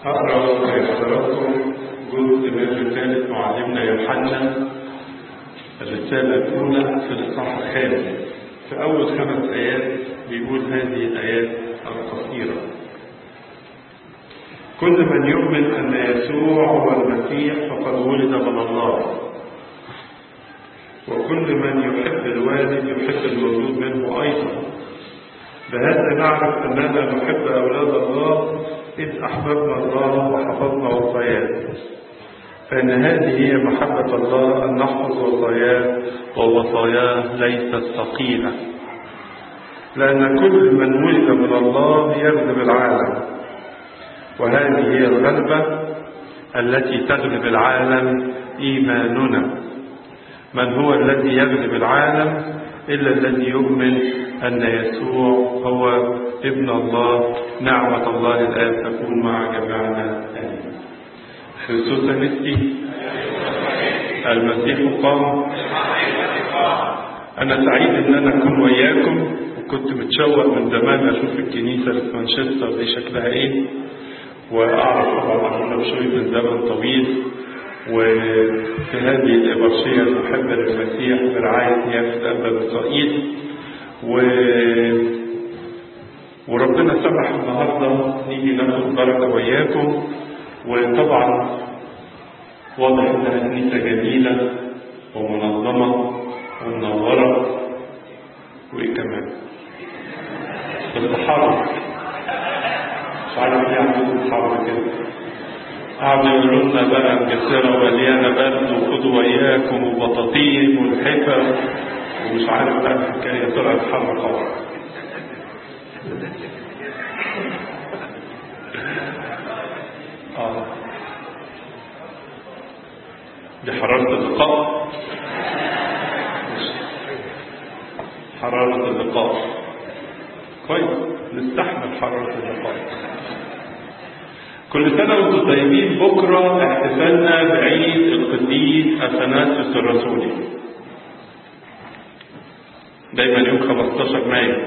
هقرا لحضراتكم جزء من رسالة معلمنا يوحنا الرسالة الأولى في الإصحاح الخامس في أول خمس آيات بيقول هذه الآيات القصيرة كل من يؤمن أن يسوع هو المسيح فقد ولد من الله وكل من يحب الوالد يحب المولود منه أيضا بهذا نعرف أننا نحب أولاد الله إذ أحببنا الله وحفظنا وصاياه فإن هذه هي محبة الله أن نحفظ وصاياه ووصاياه ليست ثقيلة لأن كل من ولد من الله يغلب العالم وهذه هي الغلبة التي تغلب العالم إيماننا من هو الذي يغلب العالم إلا الذي يؤمن أن يسوع هو ابن الله نعمة الله الآن تكون مع جميعنا آمين خريستوس نسي المسيح قام أنا سعيد إن أنا أكون وياكم وكنت متشوق من زمان أشوف الكنيسة اللي في مانشستر دي شكلها إيه وأعرف طبعا أخونا بشوي من زمن طويل وفي هذه الإبرشية المحبة للمسيح برعاية نيافة أبا إسرائيل و وربنا سمح النهارده نيجي ناخد بركة وياكم وطبعا واضح انها كنيسة جميلة ومنظمة ومنورة وايه كمان بس حر مش عارف ليه عندكم حر كده قعدوا يقولوا لنا بقى انجلترا مليانة برد وخدوا وياكم وبطاطين والحفر ومش عارف بقى الحكاية طلعت حر خالص آه. دي حرارة اللقاء حرارة اللقاء كويس نستحمل حرارة اللقاء كل سنة وانتم طيبين بكرة احتفالنا بعيد القديس أثناسيوس الرسولي دايما يوم 15 مايو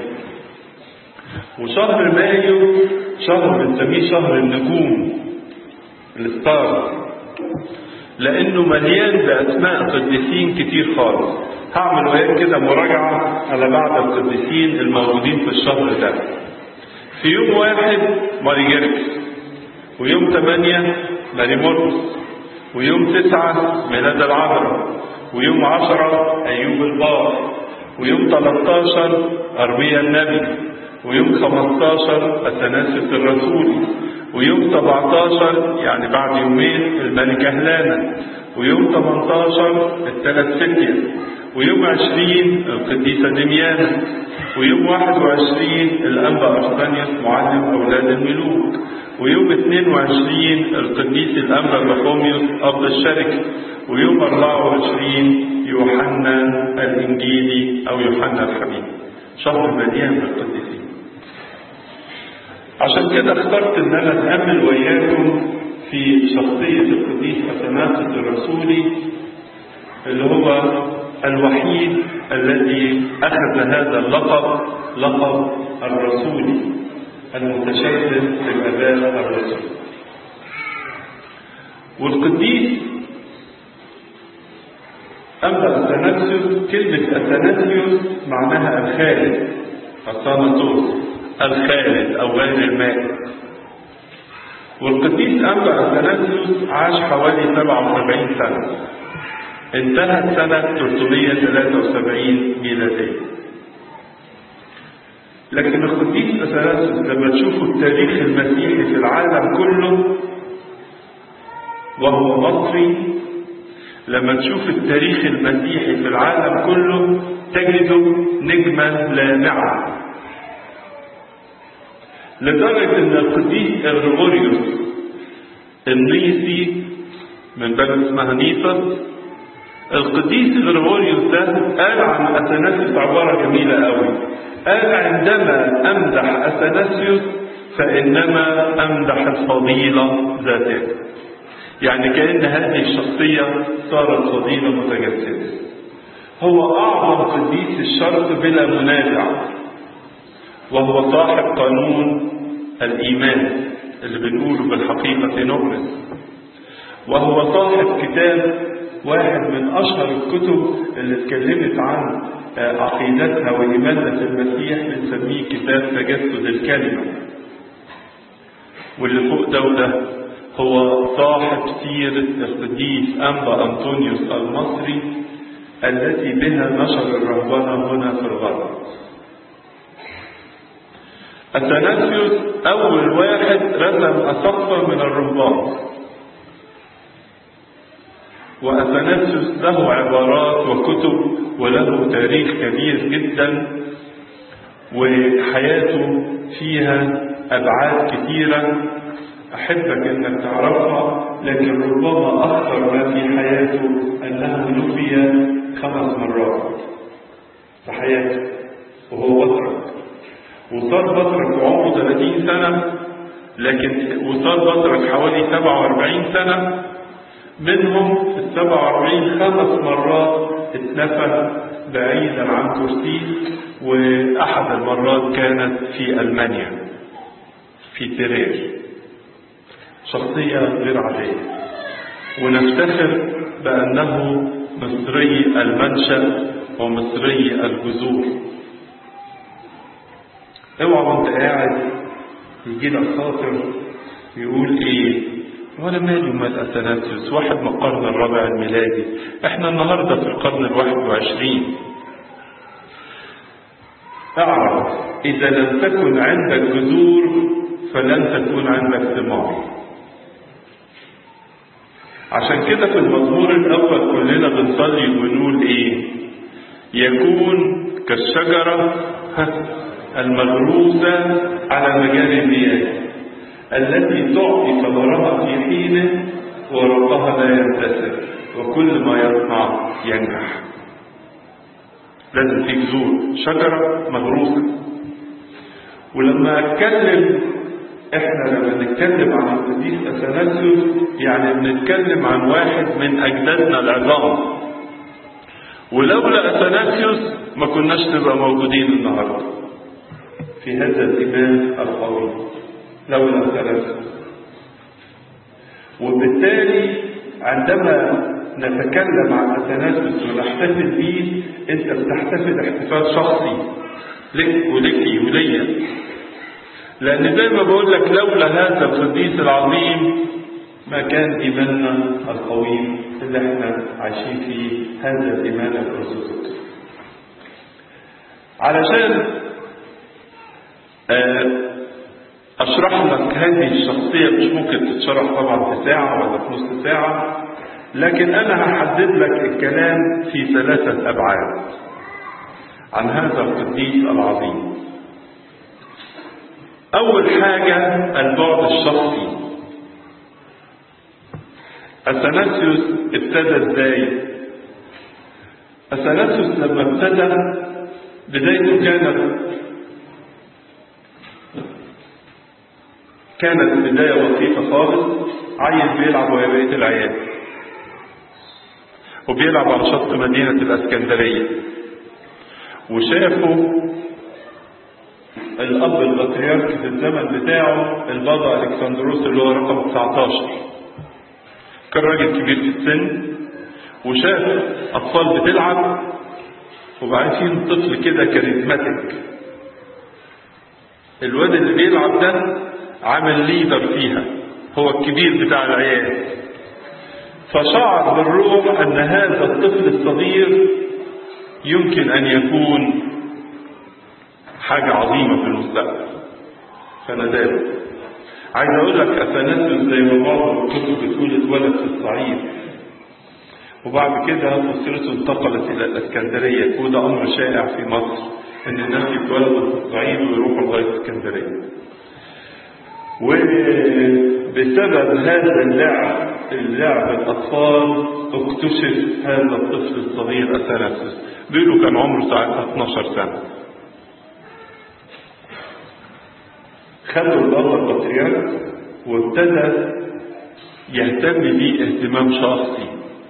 وشهر مايو شهر بنسميه شهر النجوم الستار لانه مليان باسماء قديسين كتير خالص هعمل وياك كده مراجعه على بعض القديسين الموجودين في الشهر ده في يوم واحد ماري جيركس ويوم ثمانية ماري مرقس ويوم تسعة ميلاد العذراء ويوم عشرة أيوب البار ويوم 13 أرميا النبي ويوم 15 أثناسيوس الرسولي ويوم 17 يعني بعد يومين الملكة هلانة ويوم 18 الثلاث ستية ويوم 20 القديسة دميانة ويوم 21 الأنبا أرسانيوس معلم أولاد الملوك ويوم 22 القديس الأنبا بخوميوس أب الشركة ويوم 24 يوحنا الإنجيلي أو يوحنا الحبيب شهر مليان بالقديسين عشان كده اخترت ان انا اتامل وياكم في شخصيه القديس اثناسيوس الرسولي اللي هو الوحيد الذي اخذ هذا اللقب لقب الرسولي المتشدد في الاداء الرسولي والقديس أما أثناسيوس كلمة أثناسيوس معناها الخالد أثاناتوس الخالد أو غير الماء والقديس أنبا أثناسيوس عاش حوالي 77 سنة انتهت سنة 373 ميلادية لكن القديس أثناسيوس لما تشوفوا التاريخ المسيحي في العالم كله وهو مصري لما تشوف التاريخ المسيحي في العالم كله تجده نجمة لامعة لدرجة ان القديس غريغوريوس النيسي من بلد اسمها نيسوس القديس غريغوريوس ده قال عن اثناسيوس عبارة جميلة قوي قال عندما امدح اثناسيوس فانما امدح الفضيلة ذاتها يعني كأن هذه الشخصية صارت فضيلة متجسدة هو أعظم قديس الشرق بلا منازع وهو صاحب قانون الإيمان اللي بنقوله بالحقيقة نؤمن وهو صاحب كتاب واحد من أشهر الكتب اللي اتكلمت عن عقيدتنا وإيماننا في المسيح بنسميه كتاب تجسد الكلمة واللي فوق ده وده هو صاحب سيرة القديس أنبا أنطونيوس المصري التي بها نشر الرهبنة هنا في الغرب أثناسيوس أول واحد رسم أسقفا من الرهبان وأثناسيوس له عبارات وكتب وله تاريخ كبير جدا وحياته فيها أبعاد كثيرة أحبك أنك تعرفها لكن ربما أخطر ما في حياته أنه نفي خمس مرات في حياته وهو بطرك وصار بطرك وعمره 30 سنة لكن وصار بطرك حوالي 47 سنة منهم في ال 47 خمس مرات اتنفى بعيدا عن كرسيه وأحد المرات كانت في ألمانيا في تيرير شخصية غير عادية ونفتخر بأنه مصري المنشأ ومصري الجذور اوعى وانت قاعد يجي لك خاطر يقول ايه ولا مالي ومال اثناسيوس واحد من القرن الرابع الميلادي احنا النهارده في القرن الواحد وعشرين اعرف اذا لم تكن عندك جذور فلن تكون عندك ثمار عشان كده في المزمور الاول كلنا بنصلي وبنقول ايه يكون كالشجره المغروسه على مجال المياه التي تعطي ثمرها في حينه ورقها لا ينتسر وكل ما يصنع ينجح لازم في جذور شجرة مغروسة ولما اتكلم احنا لما نتكلم عن القديس اثناسيوس يعني بنتكلم عن واحد من اجدادنا العظام ولولا اثناسيوس ما كناش نبقى موجودين النهارده في هذا الايمان القوي لولا اثناسيوس وبالتالي عندما نتكلم عن اثناسيوس ونحتفل به انت بتحتفل احتفال شخصي لك ولك وليا لأن زي ما بقول لك لولا هذا القديس العظيم ما كان إيماننا القويم اللي احنا عايشين فيه هذا الإيمان الأرثوذكسي. علشان أشرح لك هذه الشخصية مش ممكن تتشرح طبعا في ساعة ولا في نص ساعة لكن أنا هحدد لك الكلام في ثلاثة أبعاد عن هذا القديس العظيم. أول حاجة البعد الشخصي أثناسيوس ابتدى ازاي؟ أثناسيوس لما ابتدى بدايته كانت كانت بداية بسيطة خالص عيل بيلعب وهي بقية العيال وبيلعب على شط مدينة الإسكندرية وشافوا الأب البطريرك في الزمن بتاعه البابا ألكسندروس اللي هو رقم 19 كان راجل كبير في السن وشاف أطفال بتلعب وبعدين طفل كده كاريزماتيك الواد اللي بيلعب ده عامل ليدر فيها هو الكبير بتاع العيال فشعر بالروح أن هذا الطفل الصغير يمكن أن يكون حاجة عظيمة في المستقبل فنداه عايز اقول لك اثناسيوس زي ما بعض الكتب بتقول اتولد في الصعيد وبعد كده اسرته انتقلت الى الاسكندريه وده امر شائع في مصر ان الناس يتولدوا في الصعيد ويروحوا لغايه اسكندريه وبسبب هذا اللعب اللعب الاطفال اكتشف هذا الطفل الصغير اثناسيوس بيقولوا كان عمره ساعتها 12 سنه خدوا البابا البطريرك وابتدى يهتم بيه اهتمام شخصي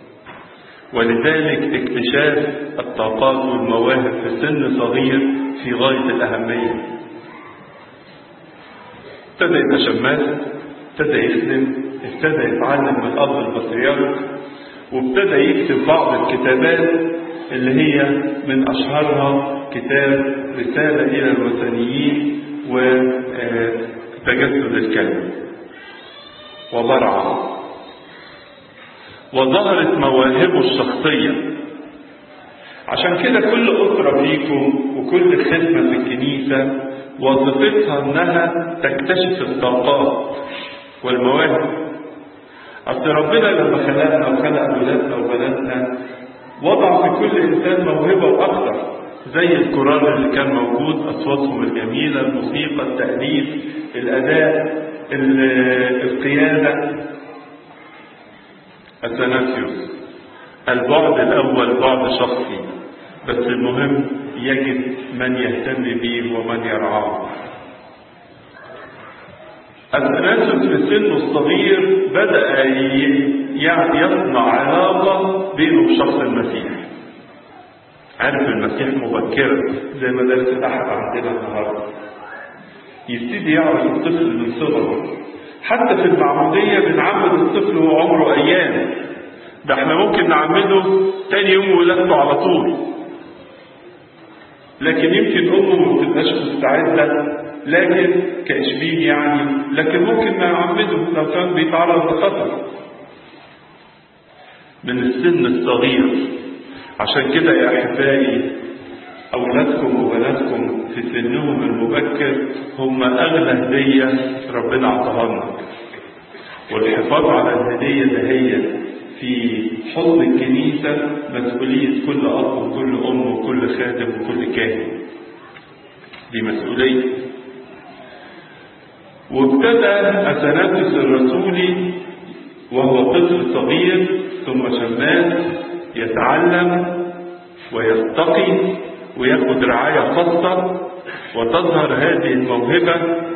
ولذلك اكتشاف الطاقات والمواهب في سن صغير في غاية الأهمية ابتدى يبقى شماس ابتدى يخدم ابتدى يتعلم من الأب البطريرك وابتدى يكتب بعض الكتابات اللي هي من أشهرها كتاب رسالة إلى الوثنيين وتجسد الكلمة وبرع وظهرت مواهبه الشخصية عشان كده كل أسرة فيكم وكل خدمة في الكنيسة وظيفتها إنها تكتشف الطاقات والمواهب أصل ربنا لما خلقنا وخلق أولادنا وبناتنا وضع في كل إنسان موهبة وأكثر زي الكورال اللي كان موجود أصواتهم الجميلة الموسيقى التأليف الأداء القيادة أثناسيوس البعد الأول بعد شخصي بس المهم يجد من يهتم به ومن يرعاه أثناسيوس في سنه الصغير بدأ يصنع علاقة بينه وشخص المسيح عرف المسيح مبكرا زي ما درس الأحد عندنا النهارده يبتدي يعرف الطفل من صغره حتى في المعمودية بنعمد الطفل وهو عمره أيام ده احنا ممكن نعمده تاني يوم ولادته على طول لكن يمكن أمه ما بتبقاش مستعدة لكن كإشبيه يعني لكن ممكن نعمده لو كان بيتعرض لخطر من السن الصغير عشان كده يا أحبائي أولادكم وبناتكم في سنهم المبكر هم أغلى هدية ربنا أعطاها لنا والحفاظ على الهدية دهية في حضن الكنيسة مسؤولية كل أب وكل أم وكل خادم وكل كاهن دي مسؤولية وابتدى أثناتوس الرسولي وهو طفل صغير ثم شماس يتعلم ويستقي وياخد رعاية خاصة وتظهر هذه الموهبة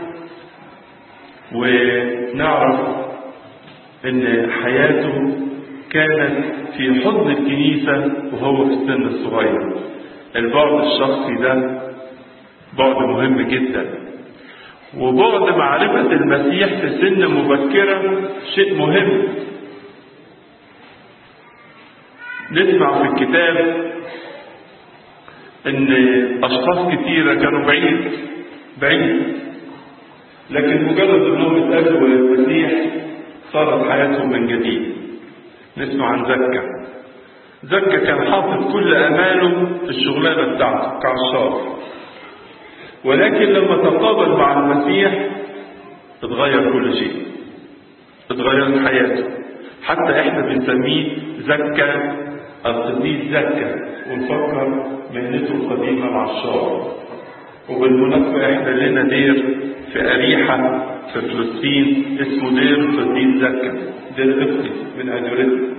ونعرف ان حياته كانت في حضن الكنيسة وهو في السن الصغير البعد الشخصي ده بعد مهم جدا وبعد معرفة المسيح في سن مبكرة شيء مهم نسمع في الكتاب ان اشخاص كتيرة كانوا بعيد بعيد لكن مجرد انهم اتقابلوا المسيح صارت حياتهم من جديد نسمع عن زكا زكا كان حاطط كل اماله في الشغلانه بتاعته كعشار ولكن لما تقابل مع المسيح اتغير كل شيء اتغيرت حياته حتى احنا بنسميه زكا القديس زكا ونفكر مهنته القديمة العشار وبالمناسبة احنا لنا دير في أريحة في فلسطين اسمه دير القديس زكا دير قبطي من أجوريتا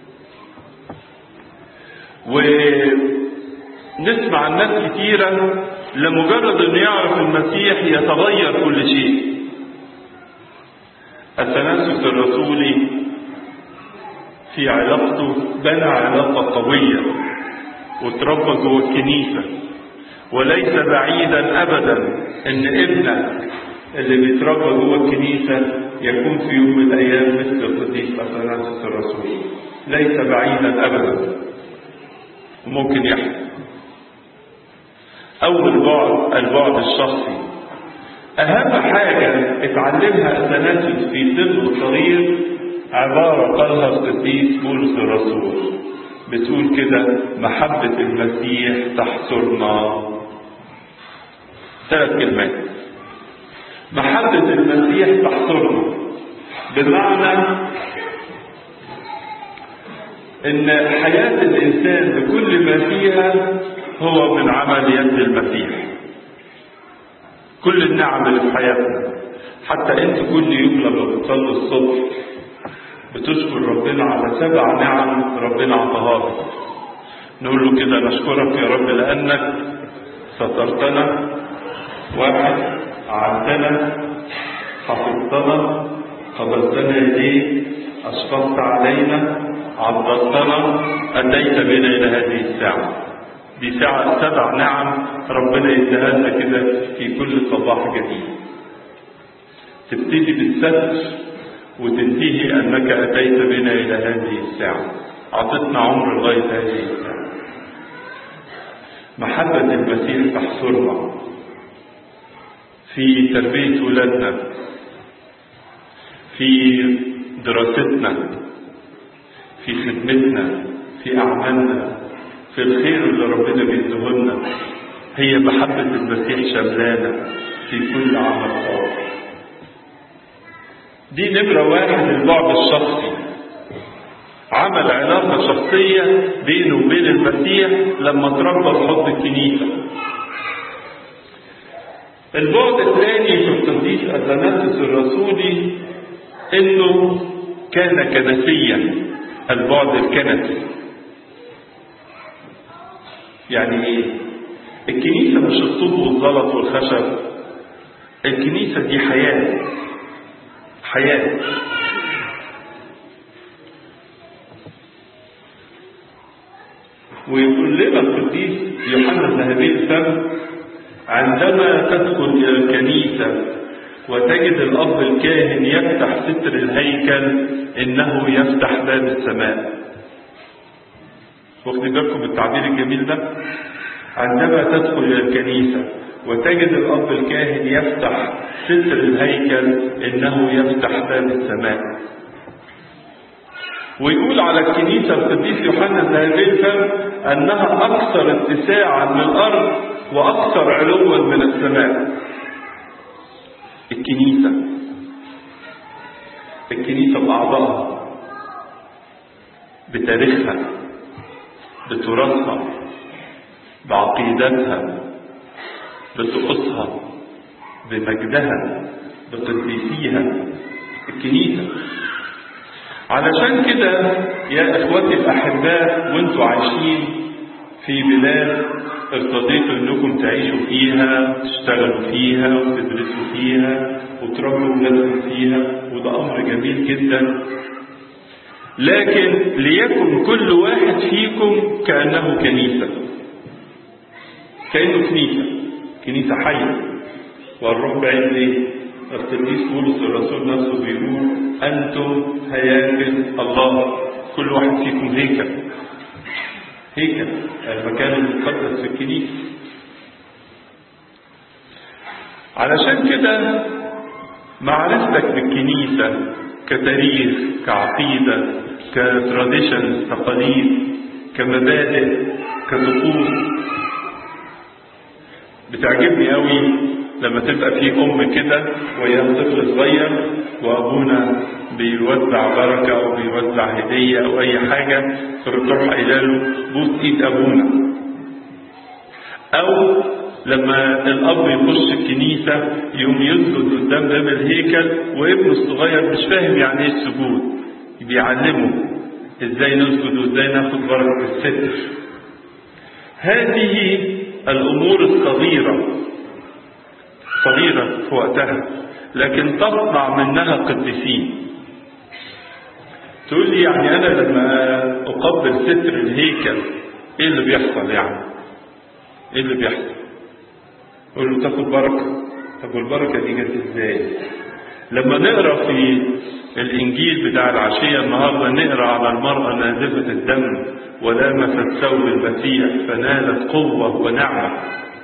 ونسمع عن ناس كتيرة لمجرد انه يعرف المسيح يتغير كل شيء التناسس الرسولي في علاقته بنى علاقة قوية وتربى جوه الكنيسة وليس بعيدا أبدا إن ابنك اللي بيتربى جوه الكنيسة يكون في يوم من الأيام مثل القديس أثناسيوس الرسول ليس بعيدا أبدا ممكن يحصل أول بعد البعد الشخصي أهم حاجة اتعلمها أثناسيوس في سنه الصغير عبارة قالها القديس بولس الرسول بتقول كده محبة المسيح تحصرنا ثلاث كلمات محبة المسيح تحصرنا بمعنى ان حياة الانسان بكل ما فيها هو من عمل يد المسيح كل النعم اللي في حياتنا حتى انت كل يوم لما بتصلي الصبح بتشكر ربنا على سبع نعم ربنا عطاها لك نقول له كده نشكرك يا رب لانك سترتنا واحد عدتنا حفظتنا قبلتنا يديك أشفقت علينا عضدتنا أتيت بنا إلى هذه الساعة دي ساعة سبع نعم ربنا يديها لنا كده في كل صباح جديد تبتدي بالستر وتنتهي أنك أتيت بنا إلى هذه الساعة أعطتنا عمر لغاية هذه الساعة محبة المسيح تحصرنا في تربية ولادنا في دراستنا في خدمتنا في أعمالنا في الخير اللي ربنا بيديهولنا هي محبة المسيح شملانة في كل عمل صالح دي نمرة واحد البعد الشخصي عمل علاقة شخصية بينه وبين المسيح لما تربى في حب الكنيسة البعد الثاني في القديس أثناسيوس الرسولي انه كان كنسيا البعد الكنسي يعني ايه الكنيسة مش الطوب والزلط والخشب الكنيسة دي حياة حياة ويقول لنا القديس يوحنا ذهبي الفم عندما تدخل إلى الكنيسة وتجد الأب الكاهن يفتح ستر الهيكل إنه يفتح باب السماء واخدين بالكم بالتعبير الجميل ده عندما تدخل إلى الكنيسة وتجد الأب الكاهن يفتح ستر الهيكل إنه يفتح باب السماء ويقول على الكنيسة القديس يوحنا الذهبي الفم أنها أكثر اتساعا من الأرض وأكثر علوا من السماء الكنيسة الكنيسة بأعضائها بتاريخها بتراثها بعقيدتها بطقوسها بمجدها بقديسيها الكنيسة علشان كده يا اخواتي الاحباء وانتوا عايشين في بلاد ارتضيتوا انكم تعيشوا فيها تشتغلوا فيها وتدرسوا فيها وتربوا ولادكم فيها وده امر جميل جدا لكن ليكن كل واحد فيكم كانه كنيسه كانه كنيسه كنيسه حيه والروح بعيد ليه القديس بولس الرسول نفسه بيقول انتم هياكل الله كل واحد فيكم هيكل هيكل المكان المقدس في الكنيسه علشان كده معرفتك بالكنيسه كتاريخ كعقيده كتراديشن تقاليد كمبادئ كطقوس بتعجبني قوي لما تبقى في ام كده وياها طفل صغير وابونا بيوزع بركه او بيوزع هديه او اي حاجه فتروح قايله له بوس ايد ابونا او لما الاب يخش الكنيسه يقوم يسجد قدام باب الهيكل وابنه الصغير مش فاهم يعني ايه السجود بيعلمه ازاي نسجد وازاي ناخد بركه الستر هذه الامور الصغيره صغيرة في وقتها لكن تصنع منها قديسين تقول لي يعني أنا لما أقبل ستر الهيكل إيه اللي بيحصل يعني؟ إيه اللي بيحصل؟ أقول له تاخد بركة طب والبركة دي جت إزاي؟ لما نقرا في الإنجيل بتاع العشية النهارده نقرا على المرأة نازفة الدم ولامست ثوب المسيح فنالت قوة ونعمة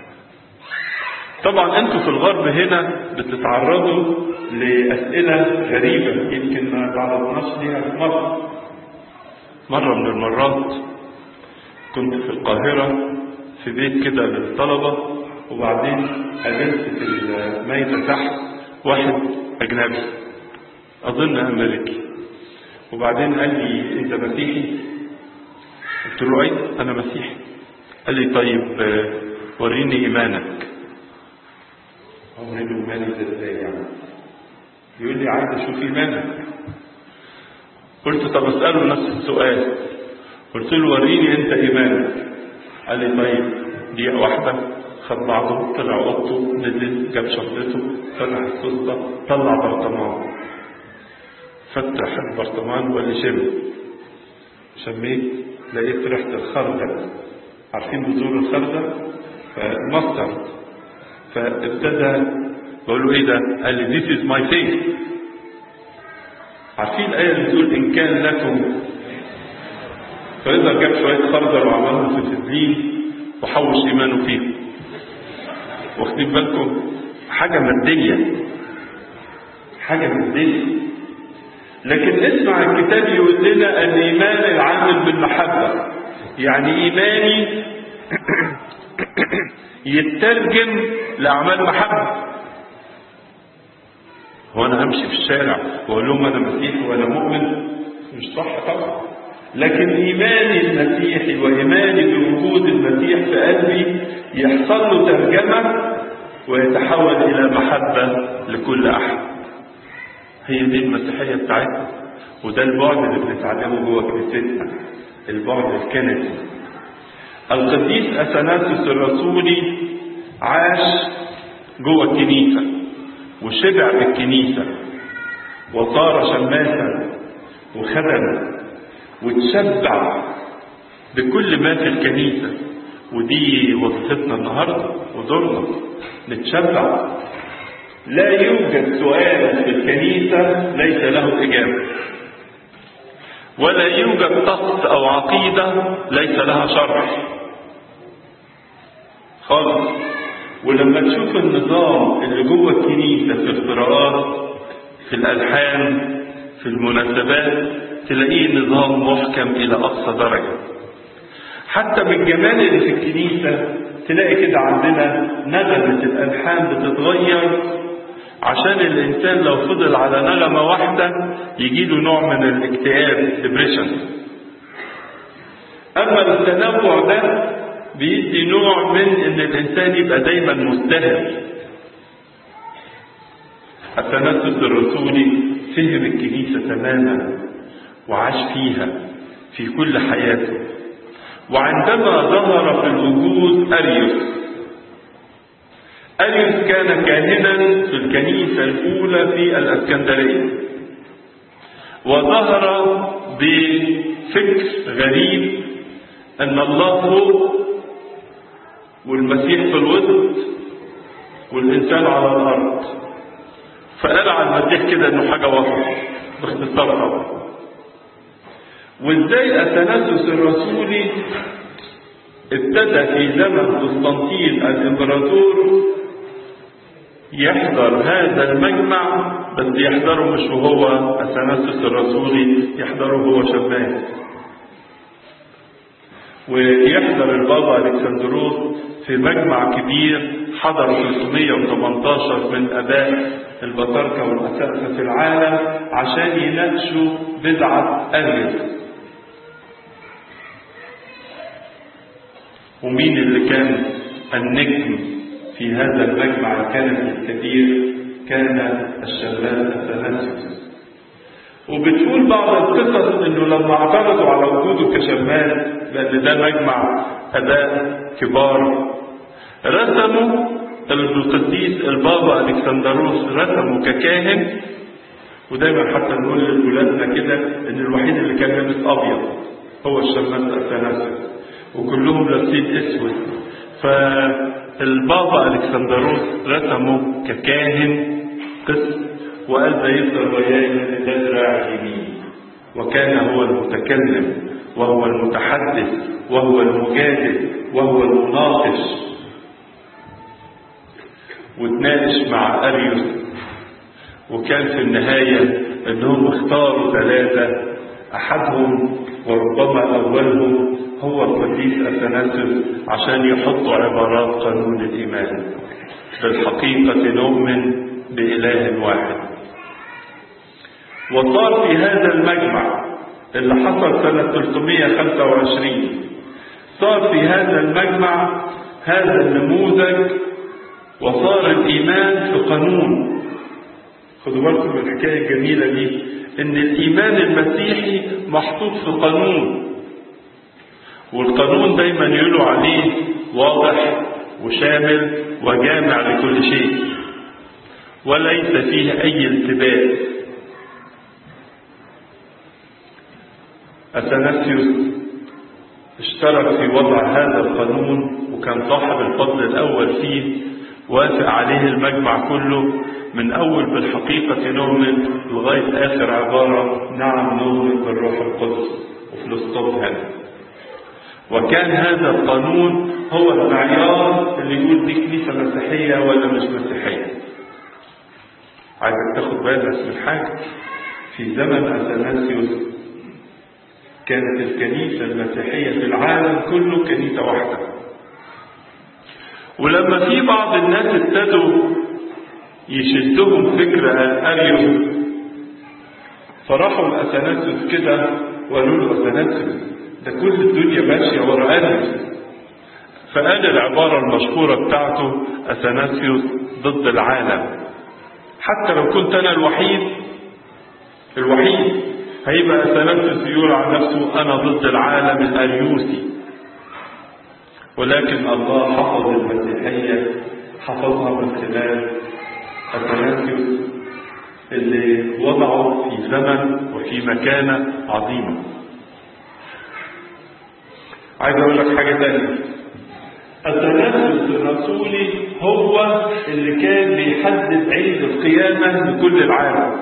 طبعا انتوا في الغرب هنا بتتعرضوا لاسئله غريبه يمكن ما تعرضناش ليها في مصر مره من المرات كنت في القاهره في بيت كده للطلبه وبعدين قابلت في الميته تحت واحد اجنبي اظن امريكي وبعدين قال لي انت مسيحي قلت له اي انا مسيحي قال لي طيب وريني ايمانك أوري له إيماني ده إزاي يعني؟ يقول لي عايز أشوف إيمانك. قلت طب أسأله نفس السؤال. قلت له وريني أنت إيمانك. قال لي طيب دقيقة واحدة خد بعضه طلع أوضته نزل جاب شنطته فتح السلطة طلع برطمان. فتح البرطمان وقال لي شم. شميت لقيت ريحة الخردل. عارفين بذور الخردل؟ فمسترد فابتدى بقول له ايه ده؟ قال لي this is my faith عارفين الآية اللي بتقول إن كان لكم فإذا جاب شوية خردل وعملهم في تدليل وحوش إيمانه فيه واخدين بالكم حاجة مادية حاجة مادية لكن اسمع الكتاب يقول لنا الإيمان العامل بالمحبة يعني إيماني يترجم لأعمال محبة هو أنا أمشي في الشارع وأقول لهم أنا مسيحي وأنا مؤمن مش صح طبعا لكن إيماني المسيحي وإيماني بوجود المسيح في قلبي يحصل له ترجمة ويتحول إلى محبة لكل أحد هي دي المسيحية بتاعتنا وده البعد اللي بنتعلمه جوه كنيستنا البعد الكنسي القديس أثناسيوس الرسولي عاش جوه الكنيسة وشبع بالكنيسة وصار شماسا وخدم وتشبع بكل ما في الكنيسة ودي وظيفتنا النهاردة ودورنا نتشبع لا يوجد سؤال في الكنيسة ليس له إجابة ولا يوجد طقس أو عقيدة ليس لها شرح خالص ولما تشوف النظام اللي جوه الكنيسة في القراءات في الألحان في المناسبات تلاقيه نظام محكم إلى أقصى درجة حتى من الجمال اللي في الكنيسة تلاقي كده عندنا نغمة الألحان بتتغير عشان الإنسان لو فضل على نغمة واحدة يجيله نوع من الاكتئاب depression أما التنوع ده بيدي نوع من إن الإنسان يبقى دايما مزدهر التنفس الرسولي فهم الكنيسة تماما وعاش فيها في كل حياته وعندما ظهر في الوجود أريوس أريوس كان كاهنا في الكنيسة الأولى في الأسكندرية وظهر بفكر غريب أن الله فوق والمسيح في الوسط والإنسان على الأرض فقال على المسيح كده إنه حاجة وسط باختصار طبعا وإزاي أثناسوس الرسولي ابتدى في زمن قسطنطين الإمبراطور يحضر هذا المجمع بس يحضره مش وهو أثناسوس الرسولي يحضره هو شماس ويحضر البابا الكسندروس في مجمع كبير حضر 318 من اباء البطاركه والاساتذه في العالم عشان يناقشوا بدعه اريوس ومين اللي كان النجم في هذا المجمع الكنسي الكبير كان الشمال اثناسيوس وبتقول بعض القصص انه لما اعترضوا على وجوده كشمال لان ده مجمع اباء كبار رسموا القديس البابا الكسندروس رسمه ككاهن ودايما حتى نقول لولادنا كده ان الوحيد اللي كان لابس ابيض هو الشماس اثناسيوس وكلهم لابسين اسود فالبابا الكسندروس رسمه ككاهن قس وقال ده يفضل وياي ده دراع اليمين وكان هو المتكلم وهو المتحدث وهو المجادل وهو المناقش وتناقش مع اريوس وكان في النهاية انهم اختاروا ثلاثة احدهم وربما اولهم هو القديس اثناسيوس عشان يحطوا عبارات قانون الايمان بالحقيقة نؤمن بإله واحد وصار في هذا المجمع اللي حصل سنة 325 صار في هذا المجمع هذا النموذج وصار الإيمان في قانون خدوا بالكم من الحكاية الجميلة دي إن الإيمان المسيحي محطوط في قانون والقانون دايما يقولوا عليه واضح وشامل وجامع لكل شيء وليس فيه أي التباس أثناسيوس اشترك في وضع هذا القانون وكان صاحب الفضل الأول فيه وافق عليه المجمع كله من أول بالحقيقة نؤمن لغاية آخر عبارة نعم نؤمن بالروح القدس وفي الاسطوب هنا وكان هذا القانون هو المعيار اللي يقول دي كنيسة مسيحية ولا مش مسيحية عايزك تاخد بالك من حاجة في زمن أثناسيوس كانت الكنيسة المسيحية في العالم كله كنيسة واحدة ولما في بعض الناس ابتدوا يشدهم فكرة الأريوس فراحوا لأثناسيوس كده وقالوا له أثناسيوس ده كل الدنيا ماشية ورا أريوس فقال العبارة المشهورة بتاعته أثناسيوس ضد العالم حتى لو كنت أنا الوحيد الوحيد هيبقى أثناسيوس يقول عن نفسه أنا ضد العالم الأريوسي ولكن الله حفظ المسيحية حفظها من خلال أثناسيوس اللي وضعه في زمن وفي مكانة عظيمة عايز أقول لك حاجة تانية التنفس الرسولي هو اللي كان بيحدد عيد القيامة لكل العالم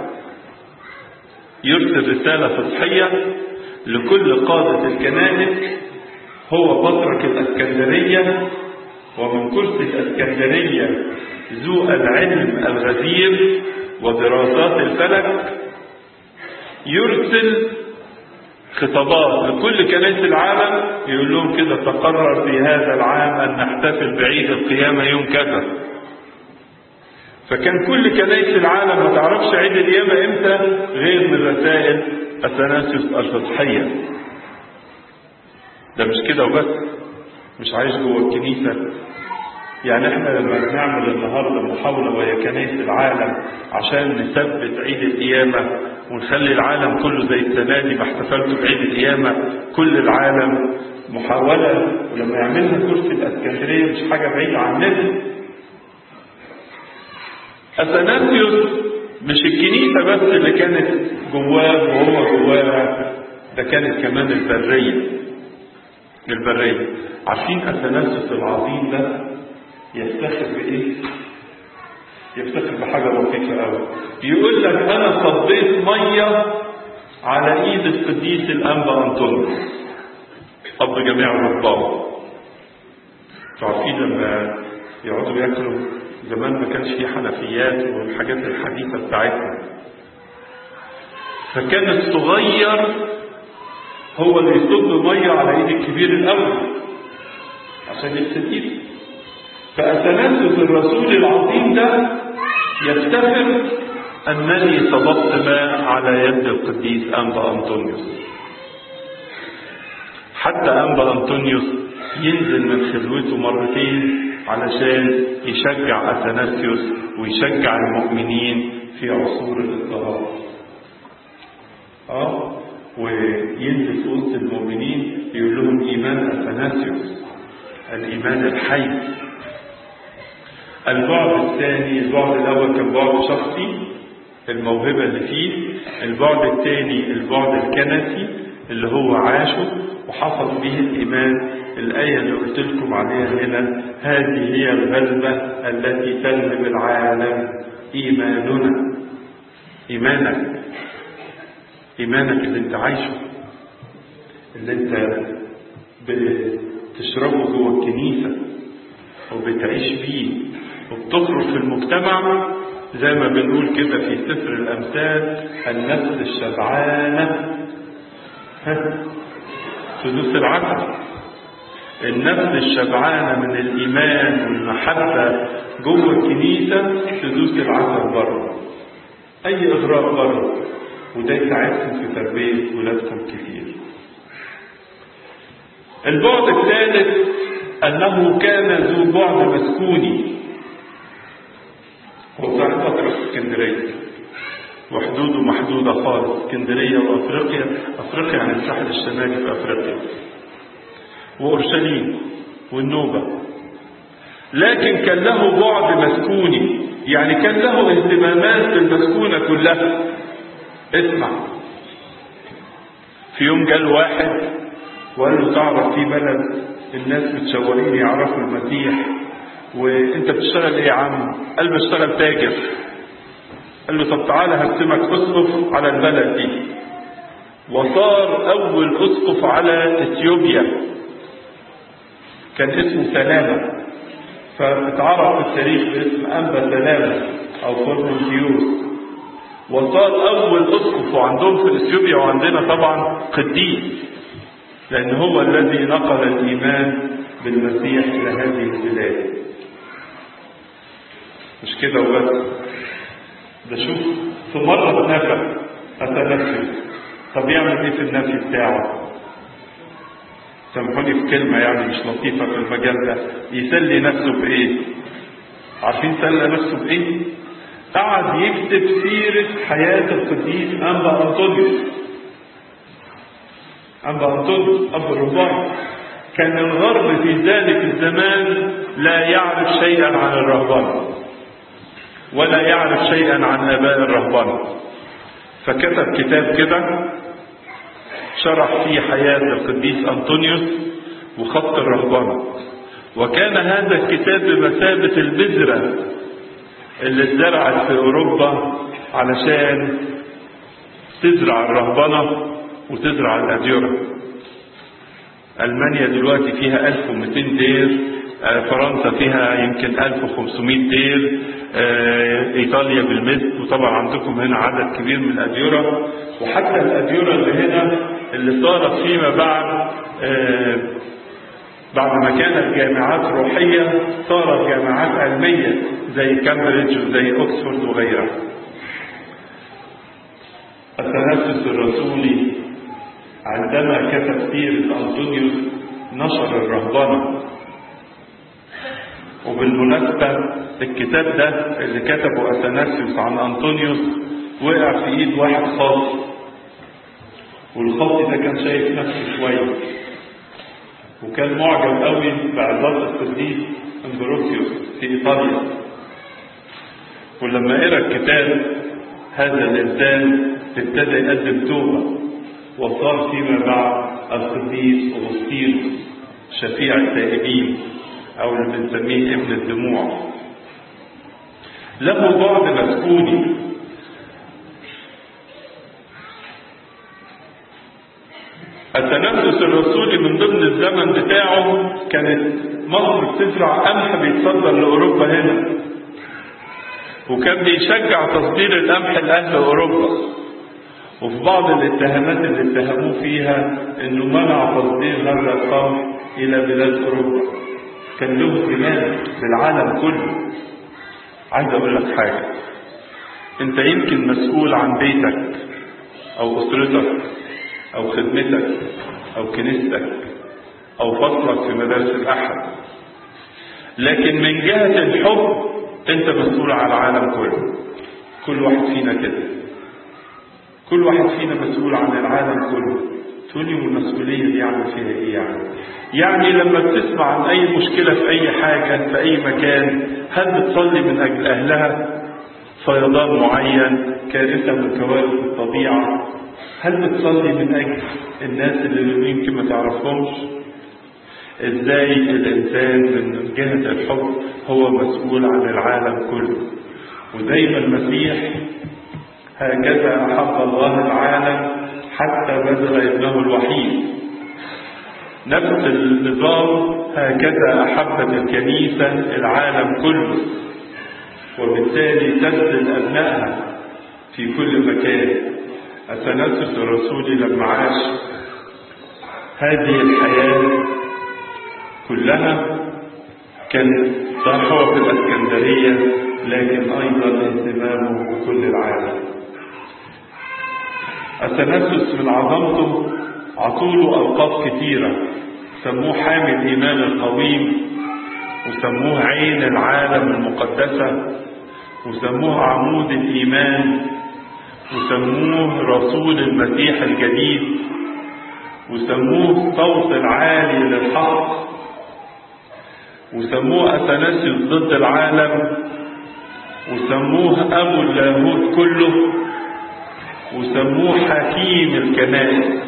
يرسل رسالة فصحية لكل قادة الكنائس هو بطرك الاسكندرية ومن كرسي الاسكندرية ذو العلم الغزير ودراسات الفلك يرسل خطابات لكل كنائس العالم يقول لهم كده تقرر في هذا العام ان نحتفل بعيد القيامة يوم كذا فكان كل كنائس العالم ما تعرفش عيد القيامة امتى غير من رسائل اثناسيوس الفصحية ده مش كده وبس مش عايش جوه الكنيسة يعني احنا لما بنعمل النهارده محاولة ويا كنائس العالم عشان نثبت عيد القيامة ونخلي العالم كله زي السنة دي ما احتفلتوا بعيد القيامة كل العالم محاولة ولما يعملها كرسي الاسكندرية مش حاجة بعيدة عننا اثناسيوس مش الكنيسة بس اللي كانت جواه وهو جواها ده كانت كمان البرية البرية عارفين اثناسيوس العظيم ده يفتخر بايه يفتخر بحاجة لطيفة قوي يقول لك انا صبيت مية على ايد القديس الانبا انطونيوس اب جميع الرهبان عارفين لما يقعدوا ياكلوا زمان ما كانش في حنفيات والحاجات الحديثة بتاعتنا فكان الصغير هو اللي يصب مية على ايد الكبير الاول عشان يغسل ايده فأتنفس الرسول العظيم ده يفتخر أنني صببت ماء على يد القديس أنبا أنطونيوس حتى أنبا أنطونيوس ينزل من خلوته مرتين علشان يشجع أثناسيوس ويشجع المؤمنين في عصور الاضطهاد. اه وينزل في وسط المؤمنين يقول لهم إيمان أثناسيوس الإيمان الحي البعد الثاني البعد الأول كان بعد شخصي الموهبة اللي فيه البعد الثاني البعد الكنسي اللي هو عاشه وحصل به الإيمان الآية اللي قلت لكم عليها هنا هذه هي الغلبة التي تغلب العالم إيماننا إيمانك إيمانك اللي أنت عايشه اللي أنت بتشربه جوه الكنيسة وبتعيش بيه وبتخرج في المجتمع زي ما بنقول كده في سفر الأمثال النفس الشبعانة سدوس العسل النفس الشبعانة من الإيمان والمحبة جوه الكنيسة سدوس العسل بره أي إغراء بره وده يساعدكم في تربية ولادكم كتير البعد الثالث أنه كان ذو بعد مسكوني هو صاحب فترة في اسكندرية وحدوده محدودة خالص اسكندرية وأفريقيا أفريقيا يعني الساحل الشمالي في أفريقيا وأورشليم والنوبة لكن كان له بعد مسكوني يعني كان له اهتمامات في المسكونة كلها اسمع في يوم جال واحد وقال له تعرف في بلد الناس متشوقين يعرفوا المسيح وانت بتشتغل ايه يا عم قال بشتغل تاجر قال له طب تعالى هرسمك اسقف على البلد دي وصار اول اسقف على اثيوبيا كان اسمه سلامه فاتعرف في التاريخ باسم انبا سلامه او فورمنتيوس وصار اول اسقف وعندهم في اثيوبيا وعندنا طبعا قديس لان هو الذي نقل الايمان بالمسيح الى هذه البلاد مش كده وبس ده شوف في مرة اتنفى أتنفس طب يعمل ايه في النفي بتاعه سامحوني في كلمة يعني مش لطيفة في المجال ده يسلي نفسه بإيه عارفين سلى نفسه بإيه قعد يكتب سيرة حياة القديس أنبا أنطونيوس أنبا أنطونيوس أبو الرهبان كان الغرب في ذلك الزمان لا يعرف شيئا عن الرهبان ولا يعرف شيئا عن اباء الرهبنه فكتب كتاب كده شرح فيه حياه القديس انطونيوس وخط الرهبنه وكان هذا الكتاب بمثابه البذره اللي اتزرعت في اوروبا علشان تزرع الرهبنه وتزرع الاديره المانيا دلوقتي فيها 1200 دير فرنسا فيها يمكن 1500 دير ايطاليا بالمثل وطبعا عندكم هنا عدد كبير من الاديره وحتى الاديره اللي هنا اللي صارت فيما بعد بعد ما كانت جامعات روحيه صارت جامعات علميه زي كامبريدج وزي اوكسفورد وغيرها. التنفس الرسولي عندما كتب سيره انطونيوس نشر الرهبنه وبالمناسبة الكتاب ده اللي كتبه أثناسيوس عن أنطونيوس وقع في إيد واحد خاطي والخاطي ده كان شايف نفسه شوية وكان معجب قوي بعظات القديس امبروسيوس في إيطاليا ولما قرأ الكتاب هذا الإنسان ابتدى يقدم توبة وصار فيما بعد القديس أغسطينوس شفيع التائبين او اللي بنسميه ابن الدموع له بعد مسكوني التنفس الرسولي من ضمن الزمن بتاعه كانت مصر بتزرع قمح بيتصدر لاوروبا هنا وكان بيشجع تصدير القمح لاهل اوروبا وفي بعض الاتهامات اللي اتهموه فيها انه منع تصدير هذا القمح الى بلاد اوروبا كان له اهتمام بالعالم كله عايز اقول لك حاجه انت يمكن مسؤول عن بيتك او اسرتك او خدمتك او كنيستك او فصلك في مدارس الاحد لكن من جهه الحب انت مسؤول عن العالم كله كل واحد فينا كده كل واحد فينا مسؤول عن العالم كله تقولي والمسؤوليه دي يعمل فيها ايه يعني يعني لما بتسمع عن أي مشكلة في أي حاجة في أي مكان هل بتصلي من أجل أهلها فيضان معين كارثة من كوارث الطبيعة هل بتصلي من أجل الناس اللي يمكن ما تعرفهمش ازاي الانسان من جهة الحب هو مسؤول عن العالم كله وزي ما المسيح هكذا احب الله العالم حتى بذل ابنه الوحيد نفس النظام هكذا أحبت الكنيسة العالم كله وبالتالي تبذل أبنائها في كل مكان أتنفس الرسول لما عاش هذه الحياة كلها كان صح هو في الإسكندرية لكن أيضا اهتمامه بكل العالم التنفس من عظمته عطوله ألقاب كثيرة سموه حامي الإيمان القويم وسموه عين العالم المقدسة وسموه عمود الإيمان وسموه رسول المسيح الجديد وسموه صوت العالي للحق وسموه أثناسيوس ضد العالم وسموه أبو اللاهوت كله وسموه حكيم الكنائس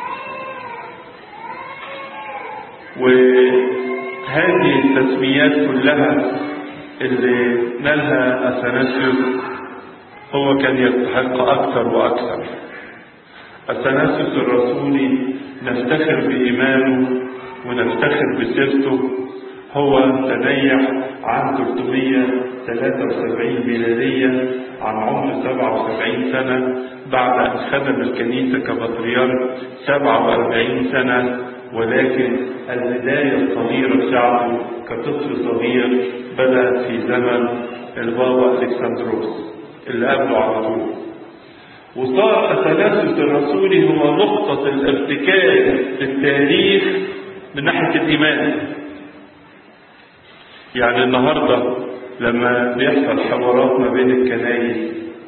وهذه التسميات كلها اللي نالها أثناسيوس هو كان يستحق أكثر وأكثر التنافس الرسولي نفتخر بإيمانه ونفتخر بسيرته هو تنيح عام 373 ميلادية عن عمر 77 سنة بعد أن خدم الكنيسة كبطريرك 47 سنة ولكن البداية الصغيرة بتاعته كطفل صغير بدأت في زمن البابا ألكسندروس اللي قبله على طول وصار التنافس الرسولي هو نقطة الارتكاز في التاريخ من ناحية الإيمان يعني النهاردة لما بيحصل حوارات ما بين الكنائس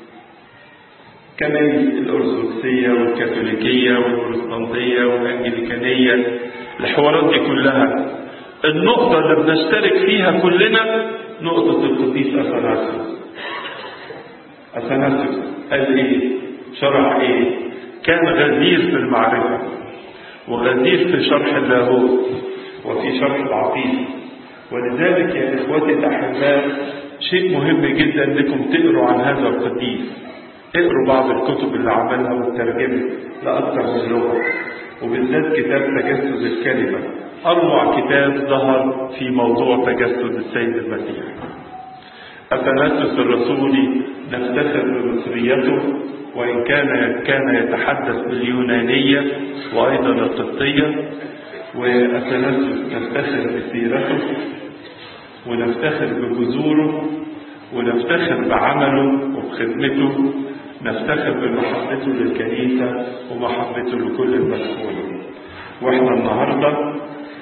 كنائس الأرثوذكسية والكاثوليكية والبروتستانتية والأنجليكانية الحوارات دي كلها النقطة اللي بنشترك فيها كلنا نقطة القديس أثناسيوس أثناسيوس قال إيه؟ شرح إيه؟ كان غزير في المعرفة وغزير في شرح اللاهوت وفي شرح العقيدة ولذلك يا إخوتي الأحباء شيء مهم جدا انكم تقروا عن هذا القديس اقروا بعض الكتب اللي عملها وترجمها لأكثر من لغة وبالذات كتاب تجسد الكلمة أروع كتاب ظهر في موضوع تجسد السيد المسيح أثناسيوس الرسولي نفتخر بمصريته وإن كان كان يتحدث باليونانية وأيضا القبطية وأثناسيوس نفتخر بسيرته ونفتخر بجذوره ونفتخر بعمله وبخدمته نفتخر بمحبته للكنيسة ومحبته لكل المسؤولين واحنا النهاردة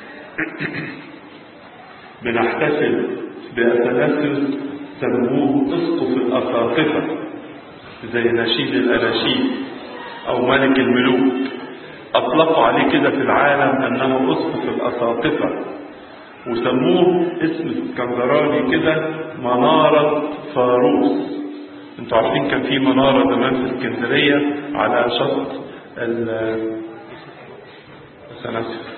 بنحتفل بأثناسيوس سموه اسقف الأساقفة زي نشيد الأناشيد أو ملك الملوك أطلقوا عليه كده في العالم أنه اسقف الأساقفة وسموه اسم اسكندراني كده منارة فاروس انتوا عارفين كان في منارة زمان في اسكندرية على شط ال أثناسيوس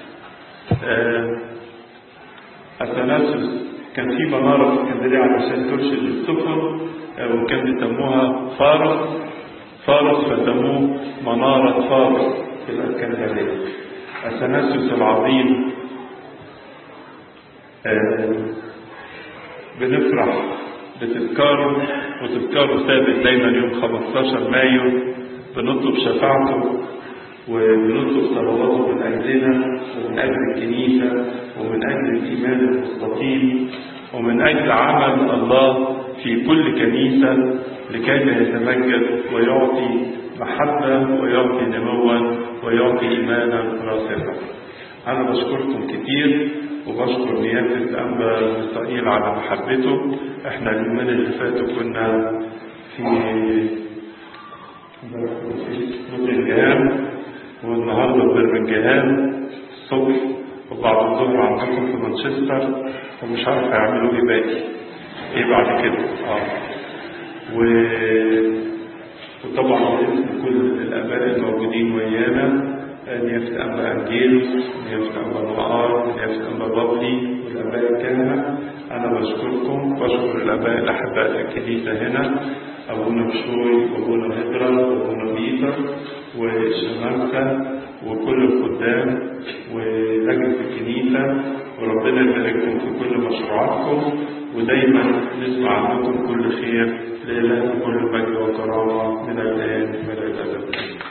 أثناسيوس كان في منارة في اسكندرية علشان ترشد السفن وكان بيسموها فارس فارس فسموه منارة فارس في الاسكندرية أثناسيوس العظيم بنفرح بتذكاره وتذكاره ثابت دايما يوم 15 مايو بنطلب شفاعته وبنطلب صلواته من أجلنا ومن أجل الكنيسة ومن أجل الإيمان المستقيم ومن أجل عمل الله في كل كنيسة لكي يتمجد ويعطي محبة ويعطي نموا ويعطي إيمانا راسخا أنا بشكركم كتير وبشكر نيابة الأنبا إسرائيل على محبته احنا اليومين اللي فاتوا كنا في نوتنجهام والنهارده في برمنجهام الصبح وبعد الظهر عندكم في مانشستر ومش عارف هيعملوا ايه باقي ايه بعد كده اه و... وطبعا باسم كل الاباء الموجودين ويانا نيافة أنبا أنجيلوس نيافة أنبا نوار نيافة أنبا بابلي والآباء الكهنة أنا بشكركم بشكر الآباء الأحباء في الكنيسة هنا أبونا بشوي وأبونا هدرا وأبونا بيتر والشمامسة وكل الخدام ولجنة الكنيسة وربنا يبارككم في كل مشروعاتكم ودايما نسمع عنكم كل خير لإله كل مجد وكرامة من الآن وإلى الأبد